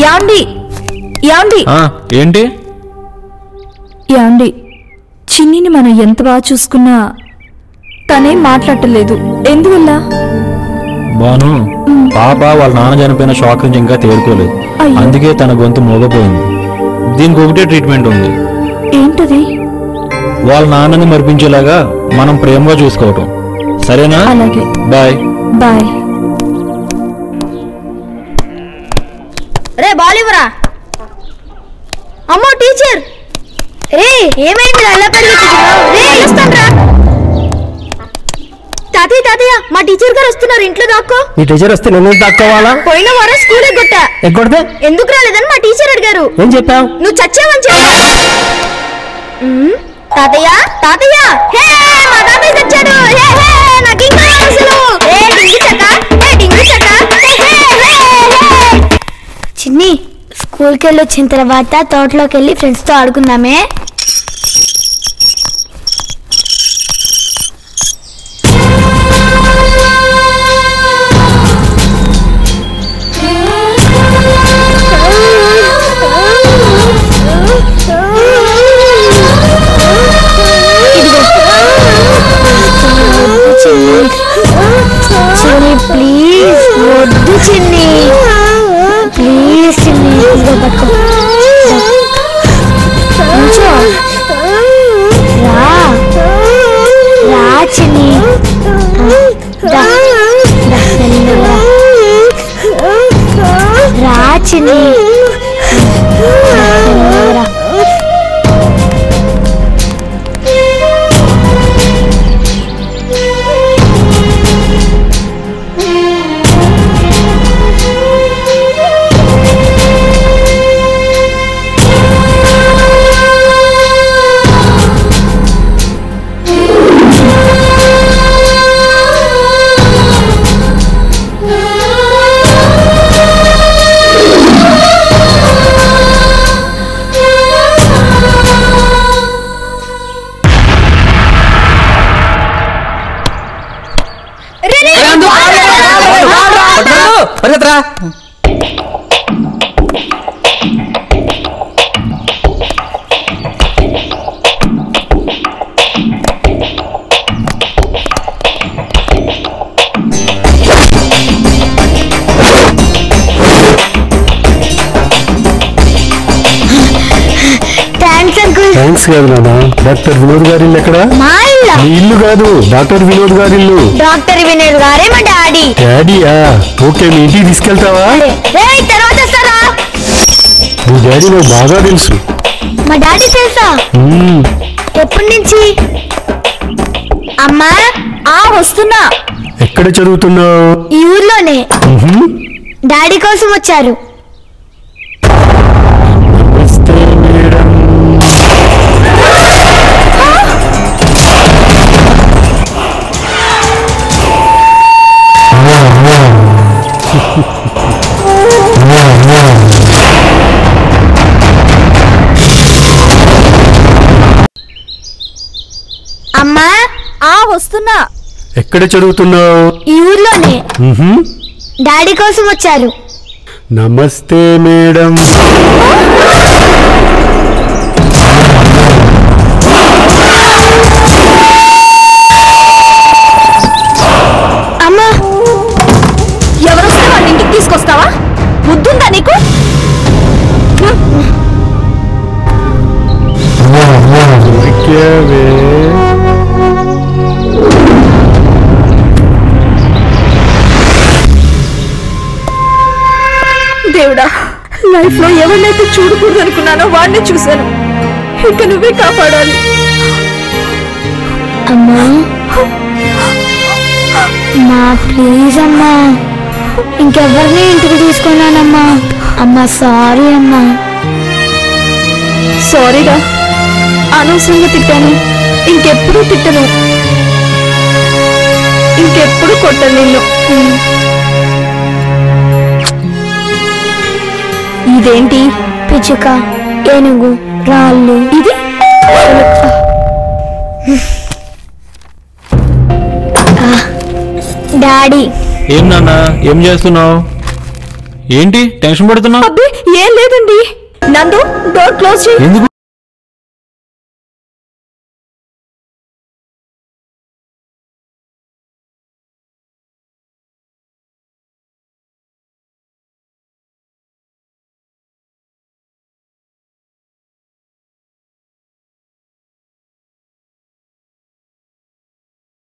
యాండి యాండి ఆ, ఏంటి యాండి చిన్నిని మనం ఎంత బాగా చూసుకున్నా తనేం మాట్లాడలేదు ఎందువల్ల బాను పాప వాళ్ళ నాన్న చనిపోయిన షాక్ నుంచి ఇంకా తేరుకోలేదు అయ్యో. అందుకే తన గొంతు మోగపోయింది దీనికి ఒకటే ట్రీట్మెంట్ ఉంది ఏంటది వాళ్ళ నాన్నని మరిపించేలాగా మనం ప్రేమగా చూసుకోవటం సరేనా అలాగే బాయ్ బాయ్ రే బాలివరా అమ్మో టీచర్ రే ఏమైంది అలా పరిగెత్తుతున్నావు రే వస్తానరా తాతయ్య తాతయ్య మా టీచర్ గారు వస్తున్నారు ఇంట్లో దాక్కో నీ టీచర్ వస్తే నేను తక్కువాలా పోయిన వారం స్కూల్ ఎగ్గొట్టా ఎగ్గొడితే ఎందుకు రాలేదని మా టీచర్ అడిగారు ఏం చెప్పావు నువ్వు చచ్చావని చెప్పా ఉమ్, తాతయ్య తాతయ్య హే మా తాతయ్య చచ్చాడు హే హే నాకు ఇంకా అసలు ఏ డింగి చక్క ఏ డింగి చక్క హే హే హే హే చిన్ని స్కూల్కి వెళ్ళి వచ్చిన తర్వాత తోటలోకి వెళ్ళి ఫ్రెండ్స్తో ఆడుకుందామే చిన్ని ప్లీజ్ వద్దు చిన్ని ప్లీజ్ చిన్ని ఇదిగో పట్టుకో కూర్చో రా రా చిన్ని రా రా, మెల్లగా రా. రా చిన్ని రా, మెల్లగా రా. పరిగెత్తరా థ్యాంక్స్ అంకుల్ థ్యాంక్స్ కాదు నాన్న డాక్టర్ వినోద్ గారి ఇల్లు ఎక్కడ మా ఇల్లు నీ ఇల్లు కాదు డాక్టర్ వినోద్ గారి ఇల్లు డాక్టర్ వినోద్ గారే మా డాడీ డాడీయా ఓకే మీ ఇంటికి తీసుకెళ్తావా రే తర్వాత వస్తారా మీ డాడీ నాకు బాగా తెలుసు మా డాడీ తెలుసా మ్మ్. ఎప్పటి నుంచి అమ్మా ఆ వస్తున్నా ఎక్కడ చదువుతున్నావు ఈ ఊర్లోనే మ్హూ. డాడీ కోసం వచ్చారు నమస్తే మేడం అమ్మా ఆ వస్తున్నా ఎక్కడ చదువుతున్నావు ఈ ఊర్లోనే మ్హూ. డాడీ కోసం వచ్చారు నమస్తే మేడం అమ్మా ఎవరొస్తే వాళ్ళ ఇంటికి తీసుకొస్తావా బుద్ధుందా నీకు దొరికావే. దేవుడా లైఫ్ లో ఎవరినైతే చూడకూడదు అనుకున్నానో వాడిని చూశాను ఇక నువ్వే కాపాడాలి అమ్మా మా ప్లీజ్ అమ్మా ఇంకెవరిని ఇంటికి తీసుకున్నానమ్మా అమ్మా సారీ అమ్మా సారీరా అనవసరంగా తిట్టాను ఇంకెప్పుడు తిట్టను ఇంకెప్పుడు కొట్టను నిన్ను ఇదేంటి పిచ్చుక ఏనుగు రాళ్ళు ఇది డాడీ ఏం నాన్న ఏం చేస్తున్నావు ఏంటి టెన్షన్ పడుతున్నావు అబ్బే ఏం లేదండి నందు డోర్ క్లోజ్ చేయి ఎందుకు